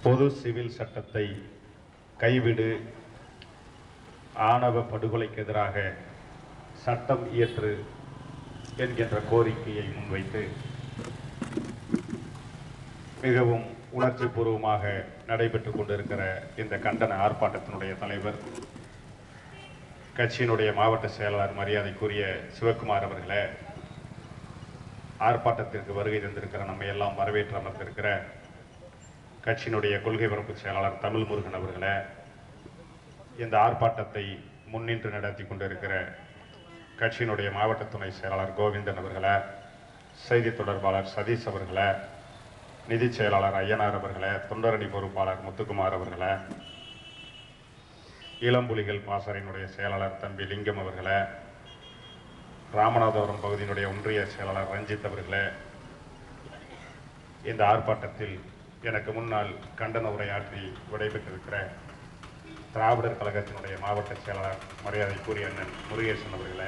பொது சிவில் சட்டத்தை கைவிடு ஆணவ படுகொலைக்கு எதிராக சட்டம் இயற்று என்கின்ற கோரிக்கையை முன்வைத்து மிகவும் உணர்ச்சி பூர்வமாக நடைபெற்றுக் கொண்டிருக்கிற இந்த கண்டன ஆர்ப்பாட்டத்தினுடைய தலைவர் கட்சியினுடைய மாவட்ட செயலாளர் மரியாதைக்குரிய சிவக்குமார் அவர்களே ஆர்ப்பாட்டத்திற்கு வருகை தந்திருக்கிற நம்ம எல்லாம் வரவேற்று அமர்ந்திருக்கிற கட்சியினுடைய கொள்கை பரப்பு செயலாளர் தமிழ் முருகன் அவர்களே இந்த ஆர்ப்பாட்டத்தை முன்னின்று நடத்தி கொண்டிருக்கிற கட்சியினுடைய மாவட்ட துணை செயலாளர் கோவிந்தன் அவர்களே செய்தி தொடர்பாளர் சதீஷ் அவர்களே நிதி செயலாளர் ஐயனார் அவர்களே தொண்டரணி பொறுப்பாளர் முத்துக்குமார் அவர்களே இளம்புலிகள் பாசறையினுடைய செயலாளர் தம்பி லிங்கம் அவர்களே ராமநாதபுரம் பகுதியினுடைய ஒன்றிய செயலாளர் ரஞ்சித் அவர்களே இந்த ஆர்ப்பாட்டத்தில் எனக்கு முன்னால் கண்டன உரையாற்றி விடைபெற்றிருக்கிற திராவிடர் கழகத்தினுடைய மாவட்ட செயலாளர் மரியாதைக்குரிய அண்ணன் முருகேசன் அவர்களே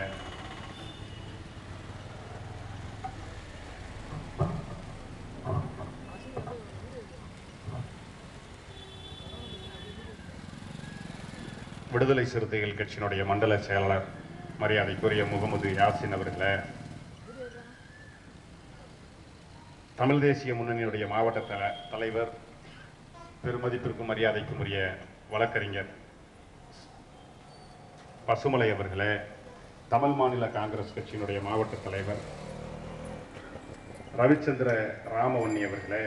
விடுதலை சிறுத்தைகள் கட்சியினுடைய மண்டல செயலாளர் மரியாதைக்குரிய முகமது யாசின் அவர்களே தமிழ் தேசிய முன்னணியுடைய மாவட்ட தல தலைவர் பெருமதிப்பிற்கும் மரியாதைக்கும் உரிய வழக்கறிஞர் பசுமலை அவர்களே தமிழ் மாநில காங்கிரஸ் கட்சியினுடைய மாவட்ட தலைவர் ரவிச்சந்திர ராமவன்னி அவர்களே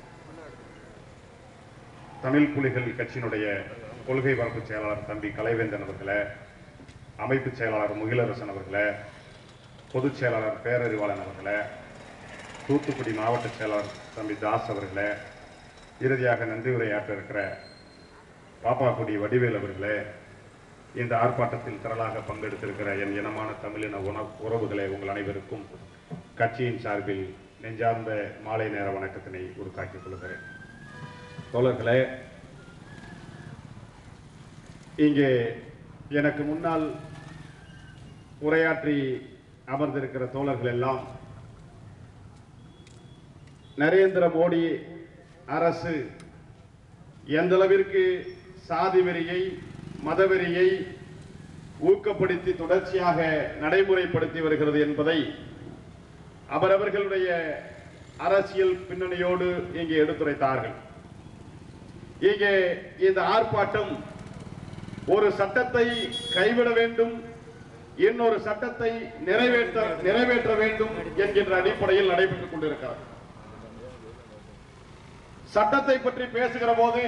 தமிழ் புலிகள் கட்சியினுடைய கொள்கை பரப்பு செயலாளர் தம்பி கலைவேந்தன் அவர்களே அமைப்பு செயலாளர் முகிலரசன் அவர்களே பொதுச் செயலாளர் பேரறிவாளன் அவர்களே தூத்துக்குடி மாவட்ட செயலாளர் தம்பி தாஸ் அவர்களே இறுதியாக நன்றி உரையாற்ற இருக்கிற பாப்பாக்குடி வடிவேல் அவர்களே இந்த ஆர்ப்பாட்டத்தில் திரளாக பங்கெடுத்திருக்கிற என் இனமான தமிழின உண உறவுகளே உங்கள் அனைவருக்கும் கட்சியின் சார்பில் நெஞ்சார்ந்த மாலை நேர வணக்கத்தினை உருத்தாக்கிக் கொள்கிறேன் தோழர்களே இங்கே எனக்கு முன்னால் உரையாற்றி அமர்ந்திருக்கிற தோழர்கள் எல்லாம் நரேந்திர மோடி அரசு எந்த அளவிற்கு சாதி வெறியை மதவெறியை ஊக்கப்படுத்தி தொடர்ச்சியாக நடைமுறைப்படுத்தி வருகிறது என்பதை அவரவர்களுடைய அரசியல் பின்னணியோடு இங்கே எடுத்துரைத்தார்கள் இங்கே இந்த ஆர்ப்பாட்டம் ஒரு சட்டத்தை கைவிட வேண்டும் இன்னொரு சட்டத்தை நிறைவேற்ற நிறைவேற்ற வேண்டும் என்கின்ற அடிப்படையில் நடைபெற்றுக் கொண்டிருக்கிறது சட்டத்தை பற்றி பேசுகிற போது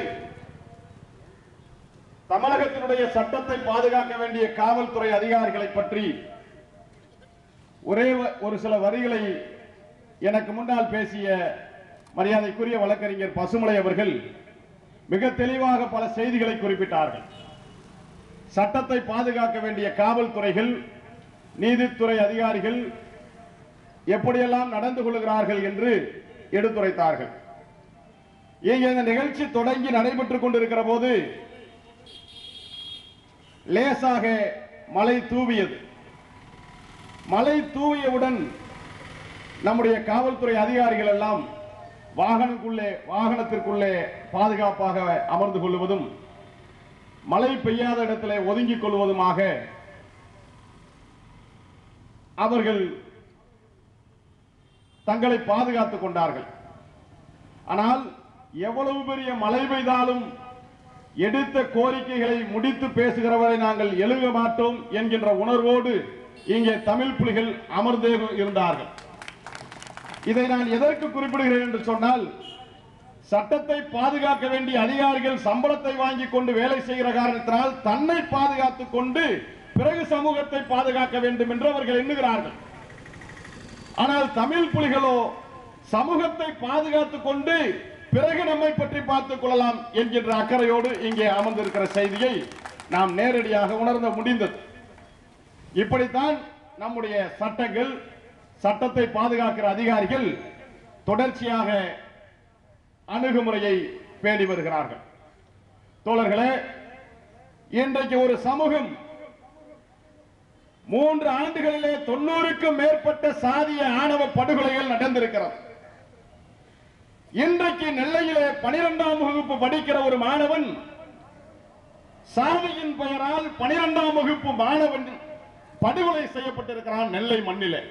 தமிழகத்தினுடைய சட்டத்தை பாதுகாக்க வேண்டிய காவல்துறை அதிகாரிகளை பற்றி ஒரே வ- ஒரு சில வரிகளை எனக்கு முன்னால் பேசிய மரியாதைக்குரிய வழக்கறிஞர் பசுமலை அவர்கள் மிக தெளிவாக பல செய்திகளை குறிப்பிட்டார்கள் சட்டத்தை பாதுகாக்க வேண்டிய காவல்துறைகள் நீதித்துறை அதிகாரிகள் எப்படியெல்லாம் நடந்து கொள்கிறார்கள் என்று எடுத்துரைத்தார்கள் இங்கே இந்த நிகழ்ச்சி தொடங்கி நடைபெற்றுக் கொண்டிருக்கிற போது லேசாக மழை தூவியது மழை தூவியவுடன் நம்முடைய காவல்துறை அதிகாரிகள் எல்லாம் வாகனத்துக்குள்ளே வாகனத்திற்குள்ளே பாதுகாப்பாக அமர்ந்து கொள்வதும் மழை பெய்யாத இடத்திலே ஒதுங்கிக் கொள்வதுமாக அவர்கள் தங்களை பாதுகாத்துக் கொண்டார்கள் ஆனால் எவ்வளவு பெரிய மழை பெய்தாலும் எடுத்த கோரிக்கைகளை முடித்து பேசுகிறவரை நாங்கள் எழுக மாட்டோம் என்கின்ற உணர்வோடு இங்கே தமிழ் புலிகள் அமர்ந்தே இருந்தார்கள் இதை நான் எதற்கு குறிப்பிடுகிறேன் என்று சொன்னால் சட்டத்தை பாதுகாக்க வேண்டிய அதிகாரிகள் சம்பளத்தை வாங்கி கொண்டு வேலை செய்கிற காரணத்தினால் தன்னை பாதுகாத்துக் கொண்டு பிறகு சமூகத்தை பாதுகாக்க வேண்டும் என்று அவர்கள் எண்ணுகிறார்கள் ஆனால் தமிழ் புலிகளோ சமூகத்தை பாதுகாத்துக் கொண்டு பிறகு நம்மை பற்றி பார்த்துக் கொள்ளலாம் என்கின்ற அக்கறையோடு இங்கே அமர்ந்திருக்கிற செய்தியை நாம் நேரடியாக உணர்ந்த முடிந்தது இப்படித்தான் நம்முடைய சட்டங்கள் சட்டத்தை பாதுகாக்கிற அதிகாரிகள் தொடர்ச்சியாக அணுகுமுறையை பேணி வருகிறார்கள் தோழர்களே இன்றைக்கு ஒரு சமூகம் மூன்று ஆண்டுகளிலே தொண்ணூறுக்கும் மேற்பட்ட சாதிய ஆணவ படுகொலைகள் நடந்திருக்கிறது இன்றைக்கு நெல்லையிலே பனிரெண்டாம் வகுப்பு படிக்கிற ஒரு மாணவன் சாதியின் பெயரால் பனிரெண்டாம் வகுப்பு மாணவன் படுகொலை செய்யப்பட்டிருக்கிறான் நெல்லை மண்ணிலே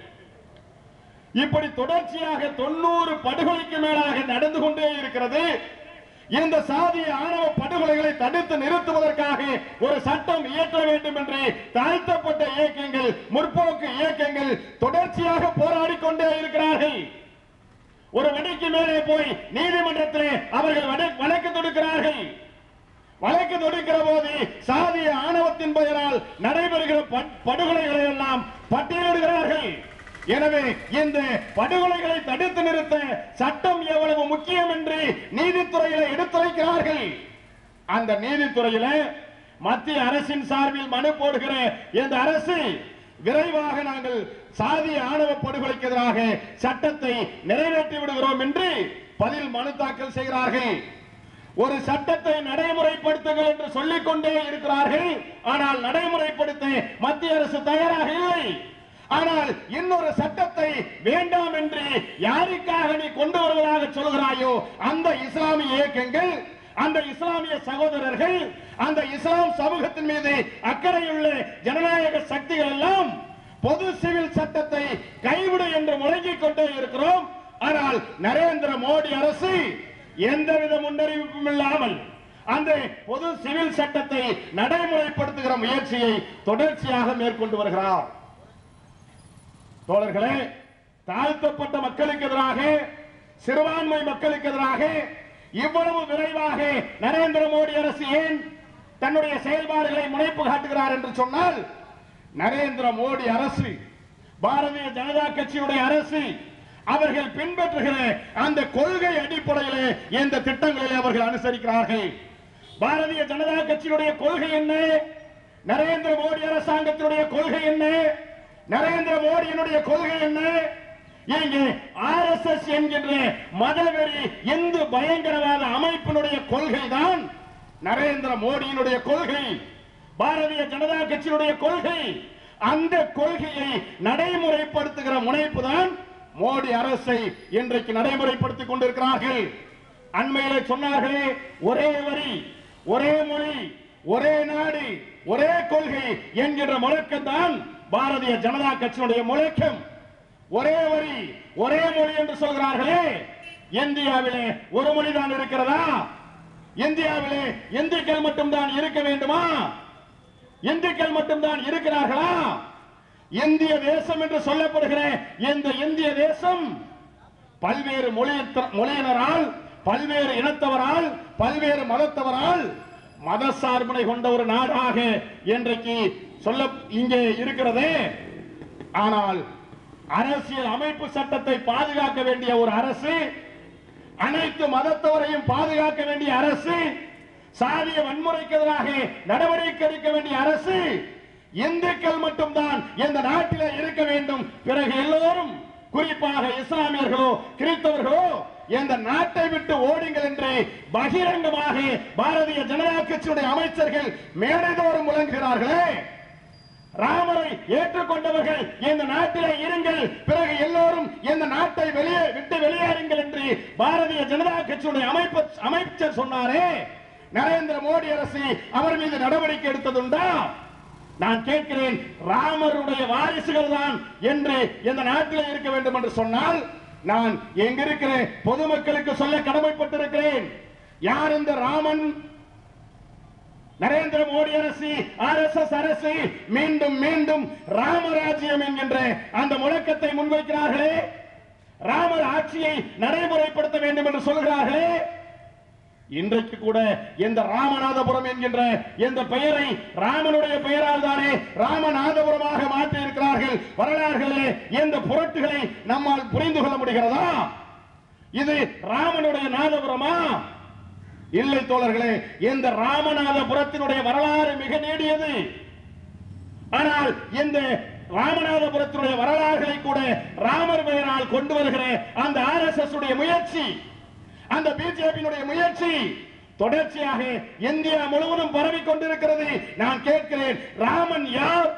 இப்படி தொடர்ச்சியாக தொண்ணூறு படுகொலைக்கு மேலாக நடந்து கொண்டே இருக்கிறது இந்த சாதிய ஆணவ படுகொலைகளை தடுத்து நிறுத்துவதற்காக ஒரு சட்டம் இயற்ற வேண்டும் என்று தாழ்த்தப்பட்ட இயக்கங்கள் முற்போக்கு இயக்கங்கள் தொடர்ச்சியாக போராடி கொண்டே இருக்கிறார்கள் ஒரு வடிக்கு மேலே போய் நீதிமன்றத்திலே அவர்கள் வட- வழக்கு தொடுக்கிறார்கள் வழக்கு தொடுக்கிற போது சாதிய ஆணவத்தின் பெயரால் நடைபெறுகிற பட்- படுகொலைகளை எல்லாம் பட்டியலிடுகிறார்கள் எனவே இந்த படுகொலைகளை தடுத்து நிறுத்த சட்டம் எவ்வளவு முக்கியம் என்று நீதித்துறையில எடுத்துரைக்கிறார்கள் அந்த நீதித்துறையில மத்திய அரசின் சார்பில் மனு போடுகிற இந்த அரசு விரைவாக நாங்கள் சாதிய ஆணவ படுகொலைக்கு எதிராக சட்டத்தை நிறைவேற்றி விடுகிறோம் என்று பதில் மனு தாக்கல் செய்கிறார்கள் ஒரு சட்டத்தை நடைமுறைப்படுத்துங்கள் என்று சொல்லிக் கொண்டே இருக்கிறார்கள் ஆனால் நடைமுறைப்படுத்த மத்திய அரசு தயாராக இல்லை ஆனால் இன்னொரு சட்டத்தை வேண்டாம் என்று யாருக்காக நீ கொண்டு வருவதாக சொல்கிறாயோ அந்த இஸ்லாமிய இயக்கங்கள் அந்த இஸ்லாமிய சகோதரர்கள் அந்த இஸ்லாம் சமூகத்தின் மீது அக்கறையுள்ள ஜனநாயக சக்திகள் எல்லாம் பொது சிவில் சட்டத்தை கைவிடு என்று முழங்கிக் கொண்டே இருக்கிறோம் ஆனால் நரேந்திர மோடி அரசு எந்தவித முன்னறிவிப்பும் இல்லாமல் அந்த பொது சிவில் சட்டத்தை நடைமுறைப்படுத்துகிற முயற்சியை தொடர்ச்சியாக மேற்கொண்டு வருகிறார் தோழர்களே தாழ்த்தப்பட்ட மக்களுக்கு எதிராக சிறுபான்மை மக்களுக்கு எதிராக இவ்வளவு விரைவாக நரேந்திர மோடி அரசு ஏன் தன்னுடைய செயல்பாடுகளை முனைப்பு காட்டுகிறார் என்று சொன்னால் நரேந்திர மோடி அரசு பாரதிய ஜனதா கட்சியுடைய அரசு அவர்கள் பின்பற்றுகிற அந்த கொள்கை அடிப்படையிலே இந்த திட்டங்களை அவர்கள் அனுசரிக்கிறார்கள் பாரதிய ஜனதா கட்சியுடைய கொள்கை என்ன நரேந்திர மோடி அரசாங்கத்தினுடைய கொள்கை என்ன நரேந்திர மோடியினுடைய கொள்கை என்ன இங்கே ஆர்எஸ்எஸ் என்கின்ற மதவெறி இந்து பயங்கரவாத அமைப்பினுடைய கொள்கை தான் நரேந்திர மோடியினுடைய கொள்கை பாரதிய ஜனதா கட்சியினுடைய கொள்கை அந்த கொள்கையை நடைமுறைப்படுத்துகிற முனைப்பு தான் மோடி அரசை இன்றைக்கு நடைமுறைப்படுத்திக் கொண்டிருக்கிறார்கள் அண்மையிலே சொன்னார்களே ஒரே வரி ஒரே மொழி ஒரே நாடு ஒரே கொள்கை என்கின்ற முழக்கம் தான் பாரதிய ஜனதா கட்சியினுடைய முழக்கம் ஒரே வரி ஒரே மொழி என்று சொல்கிறார்களே இந்தியாவிலே ஒரு மொழி தான் இருக்கிறதா இந்தியாவிலே இந்துக்கள் மட்டும்தான் இருக்க வேண்டுமா இந்துக்கள் மட்டும்தான் இருக்கிறார்களா இந்திய தேசம் என்று சொல்லப்படுகிற இந்த இந்திய தேசம் பல்வேறு மொழியத்த- மொழியினரால் பல்வேறு இனத்தவரால் பல்வேறு மதத்தவரால் மத சார்பினை கொண்ட ஒரு நாடாக இன்றைக்கு சொல்ல இங்கே இருக்கிறதே ஆனால் அரசியல் அமைப்பு சட்டத்தை பாதுகாக்க வேண்டிய ஒரு அரசு அனைத்து மதத்தவரையும் பாதுகாக்க வேண்டிய அரசு சாதிய வன்முறைக்கு எதிராக நடவடிக்கை எடுக்க வேண்டிய அரசு இந்துக்கள் மட்டும்தான் இந்த நாட்டிலே இருக்க வேண்டும் பிறகு எல்லோரும் குறிப்பாக இஸ்லாமியர்களோ கிறிஸ்தவர்களோ இந்த நாட்டை விட்டு ஓடுங்கள் என்று பகிரங்கமாக பாரதிய ஜனதா கட்சியுடைய அமைச்சர்கள் மேடைதோறும் முழங்குகிறார்களே ராமரை ஏற்றுக்கொண்டவர்கள் இந்த நாட்டிலே இருங்கள் பிறகு எல்லோரும் இந்த நாட்டை வெளியே விட்டு வெளியேறுங்கள் என்று பாரதிய ஜனதா கட்சியுடைய அமைப்பு அமைச்சர் சொன்னாரே நரேந்திர மோடி அரசு அவர் மீது நடவடிக்கை எடுத்ததுண்டா நான் கேட்கிறேன் ராமருடைய வாரிசுகள் தான் என்று இந்த நாட்டிலே இருக்க வேண்டும் என்று சொன்னால் நான் எங்க இருக்கிற பொதுமக்களுக்கு சொல்ல கடமைப்பட்டிருக்கிறேன் யார் இந்த ராமன் நரேந்திர மோடி அரசு ஆர்எஸ்எஸ் அரசு மீண்டும் மீண்டும் ராமராஜ்யம் என்கின்ற அந்த முழக்கத்தை முன்வைக்கிறார்களே ராமர் ஆட்சியை நடைமுறைப்படுத்த வேண்டும் என்று சொல்கிறார்களே இன்றைக்கு கூட இந்த ராமநாதபுரம் என்கின்ற இந்த பெயரை ராமனுடைய பெயரால் தானே ராமநாதபுரமாக மாற்றி இருக்கிறார்கள் வரலாறுகளே இந்த புரட்டுகளை நம்மால் புரிந்து கொள்ள முடிகிறதா இது ராமனுடைய நாதபுரமா இல்லை தோழர்களே இந்த ராமநாதபுரத்தினுடைய வரலாறு மிக நீடியது ஆனால் இந்த ராமநாதபுரத்தினுடைய வரலாறுகளை கூட ராமர் பெயரால் கொண்டு வருகிற அந்த ஆர்எஸ்எஸ் உடைய முயற்சி அந்த பிஜேபியினுடைய முயற்சி தொடர்ச்சியாக இந்தியா முழுவதும் பரவி கொண்டிருக்கிறது நான் கேட்கிறேன் ராமன் யார்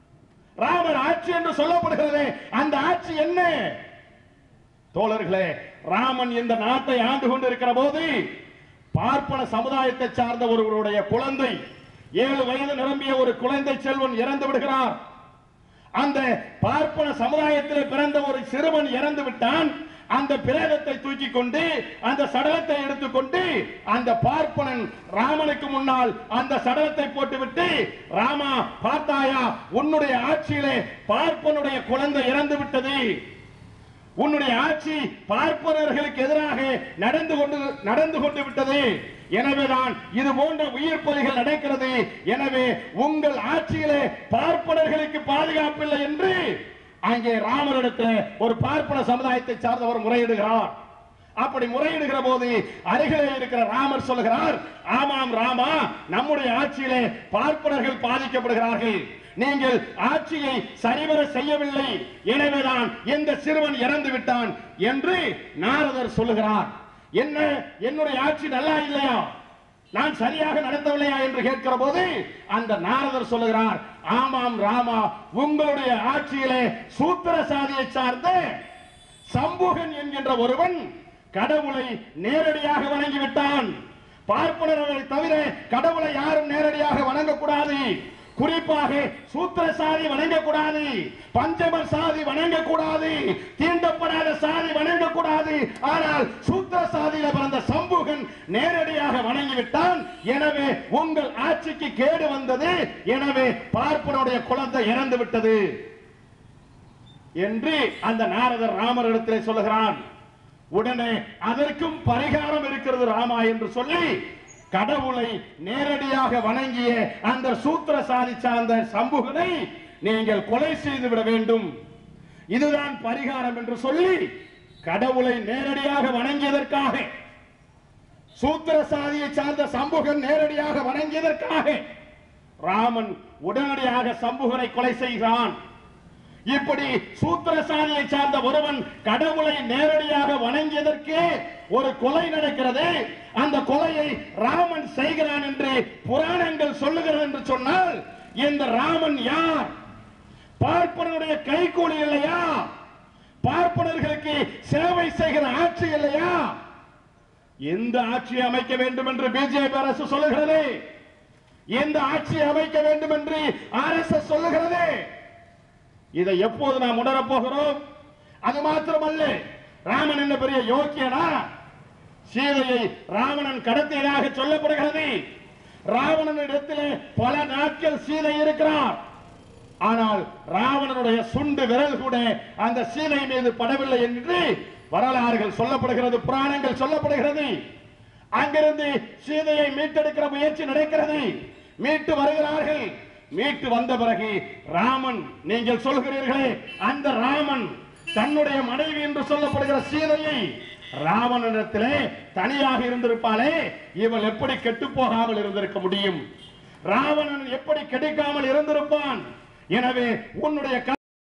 ராமர் ஆட்சி என்று சொல்லப்படுகிறது அந்த ஆட்சி என்ன தோழர்களே ராமன் இந்த நாட்டை ஆண்டு கொண்டிருக்கிற போது பார்ப்பன சமுதாயத்தை சார்ந்த ஒருவருடைய குழந்தை ஏழு வயது நிரம்பிய ஒரு குழந்தை செல்வன் இறந்து விடுகிறார் அந்த பார்ப்பன சமுதாயத்தில் பிறந்த ஒரு சிறுவன் இறந்து விட்டான் அந்த பிரேதத்தை தூக்கி கொண்டு அந்த சடலத்தை எடுத்துக்கொண்டு அந்த பார்ப்பனன் ராமனுக்கு முன்னால் அந்த சடலத்தை போட்டுவிட்டு ராமா பார்த்தாயா உன்னுடைய ஆட்சியிலே பார்ப்பனுடைய குழந்தை இறந்து விட்டது உன்னுடைய ஆட்சி பார்ப்பனர்களுக்கு எதிராக நடந்து கொண்டு நடந்து கொண்டு விட்டது எனவேதான் இது போன்ற உயிர் பலிகள் நடக்கிறது எனவே உங்கள் ஆட்சியிலே பார்ப்பனர்களுக்கு பாதுகாப்பில்லை என்று அங்கே ராமரிடத்தில் ஒரு பார்ப்பன சமுதாயத்தை சார்ந்தவர் முறையிடுகிறார் அப்படி முறையிடுகிற போது அருகிலே இருக்கிற ராமர் சொல்லுகிறார் ஆமாம் ராமா நம்முடைய ஆட்சியிலே பார்ப்பனர்கள் பாதிக்கப்படுகிறார்கள் நீங்கள் ஆட்சியை சரிவர செய்யவில்லை எனவேதான் இந்த சிறுவன் இறந்து விட்டான் என்று நாரதர் சொல்லுகிறார் என்ன என்னுடைய ஆட்சி நல்லா இல்லையா நான் சரியாக நடத்தவில்லையா என்று கேட்கிற போது அந்த நாரதர் சொல்லுகிறார் ஆமாம் ராமா உங்களுடைய ஆட்சியிலே சூத்திர சாதியை சார்ந்த சம்புகன் என்கின்ற ஒருவன் கடவுளை நேரடியாக வணங்கிவிட்டான் பார்ப்பனர்களை தவிர கடவுளை யாரும் நேரடியாக வணங்கக்கூடாது குறிப்பாக சூத்திர சாதி வணங்கக்கூடாது பஞ்சம சாதி வணங்கக்கூடாது தீண்டப்படாத சாதி வணங்கக்கூடாது ஆனால் சூத்திர சாதியில பிறந்த சம்புகன் நேரடியாக வணங்கிவிட்டான் எனவே உங்கள் ஆட்சிக்கு கேடு வந்தது எனவே பார்ப்பனுடைய குழந்தை இறந்து விட்டது என்று அந்த நாரதர் ராமர் இடத்திலே சொல்லுகிறான் உடனே அதற்கும் பரிகாரம் இருக்கிறது ராமா என்று சொல்லி கடவுளை நேரடியாக வணங்கிய அந்த சூத்திர சாதி சார்ந்த சமூகனை நீங்கள் கொலை செய்து விட வேண்டும் இதுதான் பரிகாரம் என்று சொல்லி கடவுளை நேரடியாக வணங்கியதற்காக சூத்திர சாதியை சார்ந்த சம்புகன் நேரடியாக வணங்கியதற்காக ராமன் உடனடியாக சம்புகனை கொலை செய்கிறான் இப்படி சூத்திர சாதியை சார்ந்த ஒருவன் கடவுளை நேரடியாக வணங்கியதற்கு ஒரு கொலை நடக்கிறது அந்த கொலையை ராமன் செய்கிறான் என்று புராணங்கள் சொல்லுகிறது என்று சொன்னால் இந்த ராமன் யார் பார்ப்பனருடைய கைகூலி இல்லையா பார்ப்பனர்களுக்கு சேவை செய்கிற ஆட்சி இல்லையா எந்த ஆட்சியை அமைக்க வேண்டும் என்று பிஜேபி அரசு சொல்லுகிறது எந்த ஆட்சியை அமைக்க வேண்டும் என்று ஆர்எஸ்எஸ் சொல்லுகிறது இதை எப்போது நாம் உணரப் போகிறோம் அது மாத்திரமல்ல ராமன் என்ன பெரிய யோக்கியனா சீதையை ராவணன் கடத்தியதாக சொல்லப்படுகிறது ராவணன் இடத்திலே பல நாட்கள் சீதை இருக்கிறார் ஆனால் ராவணனுடைய சுண்டு விரல் கூட அந்த சீதை மீது படவில்லை என்று வரலாறுகள் சொல்லப்படுகிறது புராணங்கள் சொல்லப்படுகிறது அங்கிருந்து சீதையை மீட்டெடுக்கிற முயற்சி நடக்கிறது மீட்டு வருகிறார்கள் மீட்டு வந்த பிறகு ராமன் நீங்கள் சொல்கிறீர்களே அந்த ராமன் தன்னுடைய மனைவி என்று சொல்லப்படுகிற சீதையை ராவணனிடத்திலே தனியாக இருந்திருப்பாளே இவள் எப்படி கெட்டு போகாமல் இருந்திருக்க முடியும் ராவணன் எப்படி கிடைக்காமல் இருந்திருப்பான் எனவே உன்னுடைய